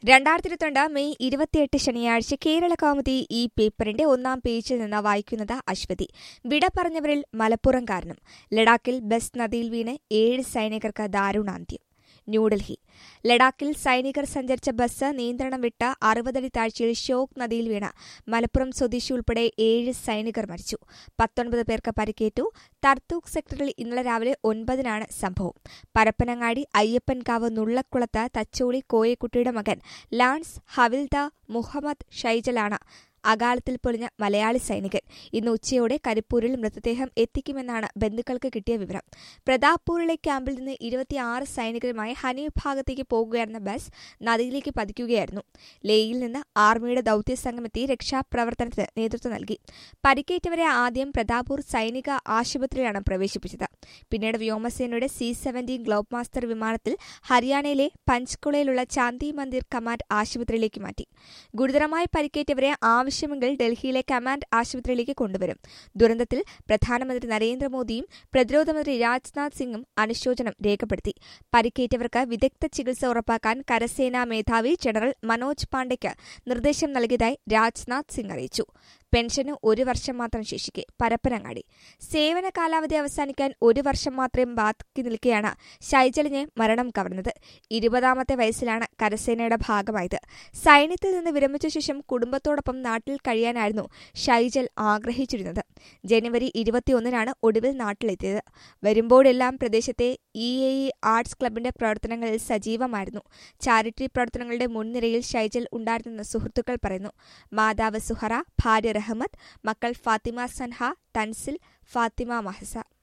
രണ്ടായിരത്തി ഇരുപത്തിരണ്ട് മെയ് ഇരുപത്തിയെട്ട് ശനിയാഴ്ച കേരള കൗമുദി ഈ പേപ്പറിന്റെ ഒന്നാം പേജിൽ നിന്ന് വായിക്കുന്നത് അശ്വതി വിട പറഞ്ഞവരിൽ മലപ്പുറം കാരണം ലഡാക്കിൽ ബസ് നദിയിൽ വീണ് ഏഴ് സൈനികർക്ക് ദാരുണാന്ത്യം ന്യൂഡൽഹി ലഡാക്കിൽ സൈനികർ സഞ്ചരിച്ച ബസ് നിയന്ത്രണം വിട്ട അറുപതടി താഴ്ചയിൽ ഷോക്ക് നദിയിൽ വീണ മലപ്പുറം സ്വദേശി ഉൾപ്പെടെ ഏഴ് സൈനികർ മരിച്ചു പത്തൊൻപത് പേർക്ക് പരിക്കേറ്റു തർത്തൂക്ക് സെക്ടറിൽ ഇന്നലെ രാവിലെ ഒൻപതിനാണ് സംഭവം പരപ്പനങ്ങാടി അയ്യപ്പൻകാവ് നുള്ളക്കുളത്ത് തച്ചോളി കോയക്കുട്ടിയുടെ മകൻ ലാൻസ് ഹവിൽദ മുഹമ്മദ് ഷൈജലാണ് അകാലത്തിൽ പൊലിഞ്ഞ മലയാളി സൈനികൻ ഇന്ന് ഉച്ചയോടെ കരിപ്പൂരിൽ മൃതദേഹം എത്തിക്കുമെന്നാണ് ബന്ധുക്കൾക്ക് കിട്ടിയ വിവരം പ്രതാപ്പൂരിലെ ക്യാമ്പിൽ നിന്ന് ഇരുപത്തിയാറ് സൈനികരുമായി ഹനി വിഭാഗത്തേക്ക് പോകുകയായിരുന്ന ബസ് നദിയിലേക്ക് പതിക്കുകയായിരുന്നു ലേയിൽ നിന്ന് ആർമിയുടെ ദൌത്യസംഘമെത്തി രക്ഷാപ്രവർത്തനത്തിന് നേതൃത്വം നൽകി പരിക്കേറ്റവരെ ആദ്യം പ്രതാപൂർ സൈനിക ആശുപത്രിയിലാണ് പ്രവേശിപ്പിച്ചത് പിന്നീട് വ്യോമസേനയുടെ സി സെവന്റീൻ ഗ്ലോബ് മാസ്റ്റർ വിമാനത്തിൽ ഹരിയാനയിലെ പഞ്ച്കുളയിലുള്ള ചാന്തി മന്ദിർ കമാൻഡ് ആശുപത്രിയിലേക്ക് മാറ്റി ഗുരുതരമായി പരിക്കേറ്റവരെ ആവശ്യമെങ്കിൽ ഡൽഹിയിലെ കമാൻഡ് ആശുപത്രിയിലേക്ക് കൊണ്ടുവരും ദുരന്തത്തിൽ പ്രധാനമന്ത്രി നരേന്ദ്രമോദിയും പ്രതിരോധ മന്ത്രി രാജ്നാഥ് സിംഗും അനുശോചനം രേഖപ്പെടുത്തി പരിക്കേറ്റവർക്ക് വിദഗ്ധ ചികിത്സ ഉറപ്പാക്കാൻ കരസേനാ മേധാവി ജനറൽ മനോജ് പാണ്ഡെയ്ക്ക് നിർദ്ദേശം നൽകിയതായി രാജ്നാഥ് സിംഗ് അറിയിച്ചു പെൻഷന് ഒരു വർഷം മാത്രം ശേഷിക്കെ പരപ്പനങ്ങാടി സേവന കാലാവധി അവസാനിക്കാൻ ഒരു വർഷം മാത്രം ബാക്കി നിൽക്കെയാണ് ഷൈജലിനെ മരണം കവർന്നത് ഇരുപതാമത്തെ വയസ്സിലാണ് കരസേനയുടെ ഭാഗമായത് സൈന്യത്തിൽ നിന്ന് വിരമിച്ച ശേഷം കുടുംബത്തോടൊപ്പം നാട്ടിൽ കഴിയാനായിരുന്നു ഷൈജൽ ആഗ്രഹിച്ചിരുന്നത് ജനുവരി ഇരുപത്തിയൊന്നിനാണ് ഒടുവിൽ നാട്ടിലെത്തിയത് വരുമ്പോഴെല്ലാം പ്രദേശത്തെ ഇ എ ഇ ആർട്സ് ക്ലബിന്റെ പ്രവർത്തനങ്ങളിൽ സജീവമായിരുന്നു ചാരിറ്റി പ്രവർത്തനങ്ങളുടെ മുൻനിരയിൽ ഷൈജൽ ഉണ്ടായിരുന്നെന്ന് സുഹൃത്തുക്കൾ പറയുന്നു മാതാവ് സുഹറ ഭാര്യ റഹ്മത്ത് മക്കൾ ഫാത്തിമ സൻഹ തൻസിൽ ഫാത്തിമ മഹസ